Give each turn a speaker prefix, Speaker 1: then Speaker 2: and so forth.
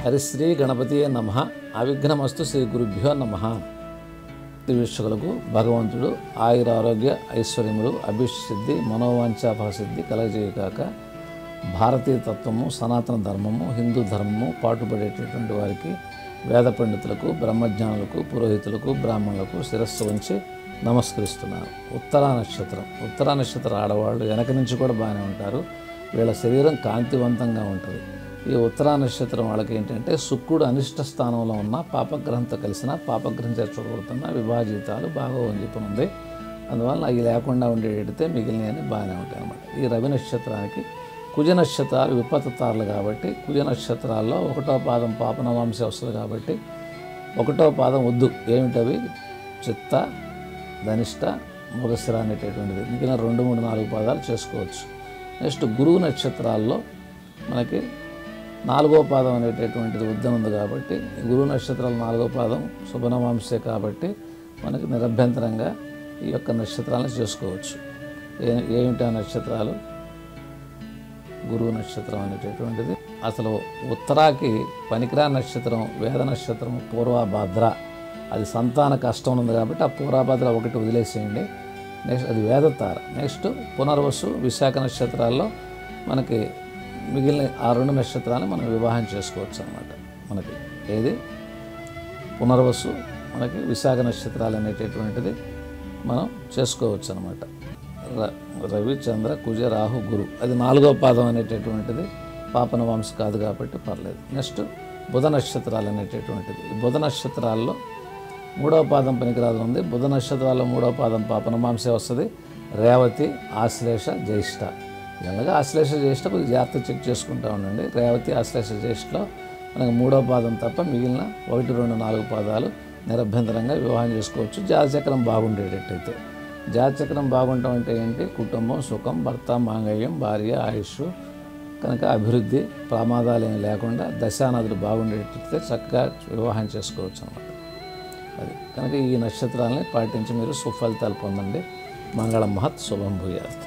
Speaker 1: హరిశ్రీ గణపతియే నమ అవిఘ్నమస్తు శ్రీ గురుభ్యో నమ వీక్షకులకు భగవంతుడు ఆయుర ఆరోగ్య ఐశ్వర్యములు అభిసిద్ధి మనోవాంఛా ఫలసిద్ధి కలగజేయకాక భారతీయ తత్వము సనాతన ధర్మము హిందూ ధర్మము పాటుపడేటటువంటి వారికి వేద పండితులకు బ్రహ్మజ్ఞానులకు పురోహితులకు బ్రాహ్మణులకు శిరస్సు ఉంచి నమస్కరిస్తున్నారు ఉత్తరా నక్షత్రం ఉత్తరా నక్షత్రం ఆడవాళ్ళు వెనక నుంచి కూడా బాగానే ఉంటారు వీళ్ళ శరీరం కాంతివంతంగా ఉంటుంది ఈ ఉత్తరా నక్షత్రం వాళ్ళకి ఏంటంటే శుక్రుడు అనిష్ట స్థానంలో ఉన్న పాపగ్రహంతో కలిసిన పాపగ్రహం చేత చూడబడుతున్న వివాహ జీవితాలు బాగా ఉంది అందువల్ల అవి లేకుండా ఉండేటైతే మిగిలినవి బాగానే ఉంటాయి అన్నమాట ఈ రవి నక్షత్రానికి కుజ నక్షత్రాలు విపత్తారులు కాబట్టి కుజ నక్షత్రాల్లో ఒకటో పాదం పాపన వంశ వస్తుంది కాబట్టి ఒకటో పాదం వద్దు ఏమిటవి చిత్త ధనిష్ట మృగశిర అనేటటువంటిది మిగిలిన రెండు మూడు నాలుగు పాదాలు చేసుకోవచ్చు నెక్స్ట్ గురువు నక్షత్రాల్లో మనకి నాలుగో పాదం అనేటటువంటిది ఉద్యం ఉంది కాబట్టి ఈ గురువు నక్షత్రాలు నాలుగో పాదం శుభనవాంశే కాబట్టి మనకి నిరభ్యంతరంగా ఈ యొక్క నక్షత్రాలను చేసుకోవచ్చు ఏ ఏమిటి ఆ నక్షత్రాలు గురువు నక్షత్రం అనేటటువంటిది అసలు ఉత్తరాకి పనికిరా నక్షత్రం వేద నక్షత్రం పూర్వభద్ర అది సంతాన కష్టం ఉంది కాబట్టి ఆ పూర్వభద్ర ఒకటి వదిలేసేయండి నెక్స్ట్ అది వేదతార నెక్స్ట్ పునర్వసు విశాఖ నక్షత్రాల్లో మనకి మిగిలిన ఆ రెండు నక్షత్రాలను మనం వివాహం చేసుకోవచ్చు అనమాట మనకి ఏది పునర్వసు మనకి విశాఖ నక్షత్రాలు అనేటటువంటిది మనం చేసుకోవచ్చు అనమాట ర రవి చంద్ర కుజ రాహు గురు అది నాలుగో పాదం అనేటటువంటిది పాపన వంశ కాదు కాబట్టి పర్లేదు నెక్స్ట్ బుధ నక్షత్రాలు అనేటటువంటిది ఈ బుధ నక్షత్రాల్లో మూడవ పాదం పనికిరాదు ఉంది బుధ నక్షత్రాల్లో మూడవ పాదం పాపన మాంసే వస్తుంది రేవతి ఆశ్లేష జ్యేష్ఠ జనరల్గా ఆశ్లేష జ్యేష్ఠ కొద్దిగా జాగ్రత్త చెక్ చేసుకుంటూ ఉండండి రేవతి ఆశ్లేష జ్యేష్ఠలో మనకు మూడో పాదం తప్ప మిగిలిన ఒకటి రెండు నాలుగు పాదాలు నిరభ్యంతరంగా వివాహం చేసుకోవచ్చు జాతచక్రం బాగుండేటట్టయితే జాతచక్రం బాగుండటం అంటే ఏంటి కుటుంబం సుఖం భర్త మాంగళ్యం భార్య ఆయుష్ కనుక అభివృద్ధి ప్రమాదాలు ఏమి లేకుండా దశానదులు బాగుండేటట్టయితే చక్కగా వివాహం చేసుకోవచ్చు అనమాట అది కనుక ఈ నక్షత్రాలని పాటించి మీరు సుఫలితాలు పొందండి మంగళ మహత్ శుభం భూయాత్